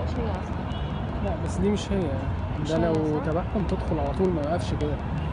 هي اصلا لا بس دي مش هي مش ده هي، لو صح؟ تبعهم تدخل على طول ما يوقفش كده